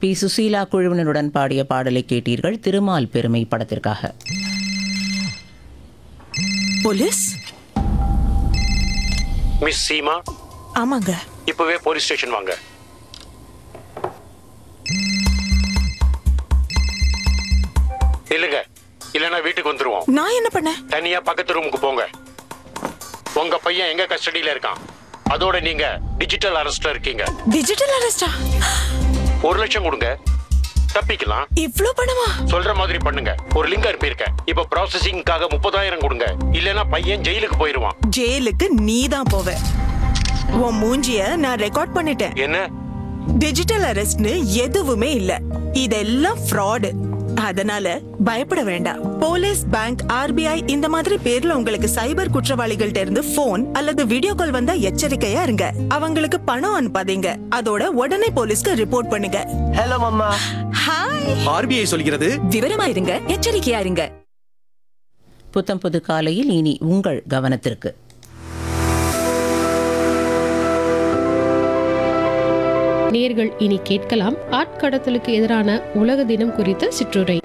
B Susheela குழுவினருடன் பாடிய பாடலை கேட்டீர்கள் திருமால் பெருமை படத்திற்காக போலீஸ் மிஸ் சீமா ஆமாங்க இப்பவே போலீஸ் ஸ்டேஷன் வாங்க இல்லைங்க இல்லைன்னா வீட்டுக்கு வந்துருவோம் நான் என்ன பண்ணேன் தனியா பக்கத்து ரூமுக்கு போங்க உங்க பையன் எங்க கஸ்டடியில இருக்கான் அதோட நீங்க டிஜிட்டல் அரெஸ்ட்ல இருக்கீங்க டிஜிட்டல் அரெஸ்டா ஒரு லட்சம் கொடுங்க தப்பிக்கலாம் இவ்ளோ பணமா சொல்ற மாதிரி பண்ணுங்க ஒரு லிங்க் அனுப்பியிருக்கேன் இப்ப ப்ராசஸிங்காக முப்பதாயிரம் கொடுங்க இல்லைன்னா பையன் ஜெயிலுக்கு போயிருவான் ஜெயிலுக்கு நீ தான் போவ உன் மூஞ்சிய நான் ரெக்கார்ட் பண்ணிட்டேன் என்ன டிஜிட்டல் அரெஸ்ட்னு எதுவுமே இல்ல இதெல்லாம் ஃப்ராடு அதனால பயப்பட வேண்டாம் போலீஸ் பேங்க் ஆர்பிஐ இந்த மாதிரி பேர்ல உங்களுக்கு சைபர் குற்றவாளிகள்ட்ட இருந்து போன் அல்லது வீடியோ கால் வந்தா எச்சரிக்கையா இருங்க அவங்களுக்கு பணம் அனுப்பாதீங்க அதோட உடனே போலீஸ்க்கு ரிப்போர்ட் பண்ணுங்க ஹலோ மம்மா ஹாய் ஆர்பிஐ சொல்கிறது விவரமா இருங்க எச்சரிக்கையா இருங்க புத்தம் புது காலையில் இனி உங்கள் கவனத்திற்கு நேர்கள் இனி கேட்கலாம் ஆட்கடத்தலுக்கு எதிரான உலக தினம் குறித்த சிற்றுரை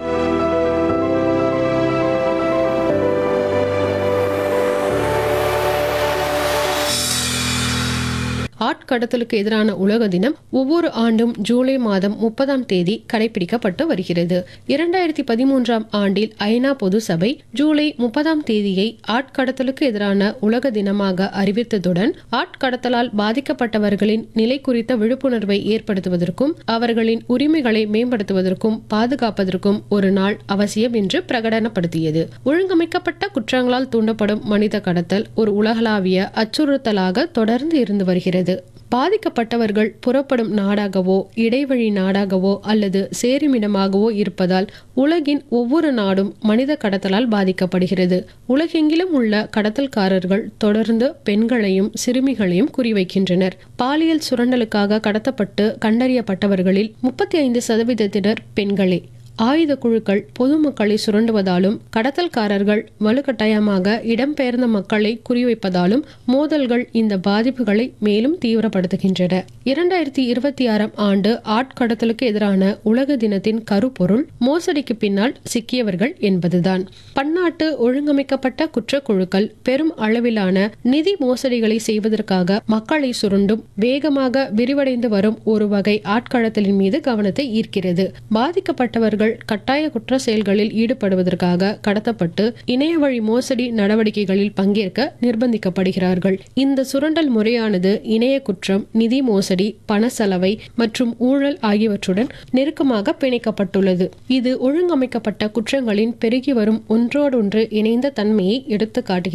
ஆட்கடத்தலுக்கு எதிரான உலக தினம் ஒவ்வொரு ஆண்டும் ஜூலை மாதம் முப்பதாம் தேதி கடைபிடிக்கப்பட்டு வருகிறது இரண்டாயிரத்தி பதிமூன்றாம் ஆண்டில் ஐநா பொது சபை ஜூலை முப்பதாம் தேதியை ஆட்கடத்தலுக்கு எதிரான உலக தினமாக அறிவித்ததுடன் ஆட்கடத்தலால் பாதிக்கப்பட்டவர்களின் நிலை குறித்த விழிப்புணர்வை ஏற்படுத்துவதற்கும் அவர்களின் உரிமைகளை மேம்படுத்துவதற்கும் பாதுகாப்பதற்கும் ஒரு நாள் அவசியம் என்று பிரகடனப்படுத்தியது ஒழுங்கமைக்கப்பட்ட குற்றங்களால் தூண்டப்படும் மனித கடத்தல் ஒரு உலகளாவிய அச்சுறுத்தலாக தொடர்ந்து இருந்து வருகிறது பாதிக்கப்பட்டவர்கள் புறப்படும் நாடாகவோ இடைவழி நாடாகவோ அல்லது சேருமிடமாகவோ இருப்பதால் உலகின் ஒவ்வொரு நாடும் மனித கடத்தலால் பாதிக்கப்படுகிறது உலகெங்கிலும் உள்ள கடத்தல்காரர்கள் தொடர்ந்து பெண்களையும் சிறுமிகளையும் குறிவைக்கின்றனர் பாலியல் சுரண்டலுக்காக கடத்தப்பட்டு கண்டறியப்பட்டவர்களில் முப்பத்தி ஐந்து சதவீதத்தினர் பெண்களே ஆயுத குழுக்கள் பொதுமக்களை சுரண்டுவதாலும் கடத்தல்காரர்கள் வலுக்கட்டாயமாக இடம்பெயர்ந்த மக்களை குறிவைப்பதாலும் மோதல்கள் இந்த பாதிப்புகளை மேலும் தீவிரப்படுத்துகின்றன இரண்டாயிரத்தி இருபத்தி ஆறாம் ஆண்டு ஆட்கடத்தலுக்கு எதிரான உலக தினத்தின் கருப்பொருள் மோசடிக்கு பின்னால் சிக்கியவர்கள் என்பதுதான் பன்னாட்டு ஒழுங்கமைக்கப்பட்ட குற்றக்குழுக்கள் பெரும் அளவிலான நிதி மோசடிகளை செய்வதற்காக மக்களை சுருண்டும் வேகமாக விரிவடைந்து வரும் ஒரு வகை ஆட்கடத்தலின் மீது கவனத்தை ஈர்க்கிறது பாதிக்கப்பட்டவர்கள் கட்டாய குற்ற செயல்களில் ஈடுபடுவதற்காக கடத்தப்பட்டு இணைய வழி மோசடி நடவடிக்கைகளில் பங்கேற்க நிர்பந்திக்கப்படுகிறார்கள் இந்த சுரண்டல் முறையானது இணைய குற்றம் நிதி மோசடி பண செலவை மற்றும் ஊழல் ஆகியவற்றுடன் நெருக்கமாக பிணைக்கப்பட்டுள்ளது இது ஒழுங்கமைக்கப்பட்ட குற்றங்களின் பெருகி வரும் ஒன்றோடொன்று இணைந்த தன்மையை எடுத்து காட்டுகிறது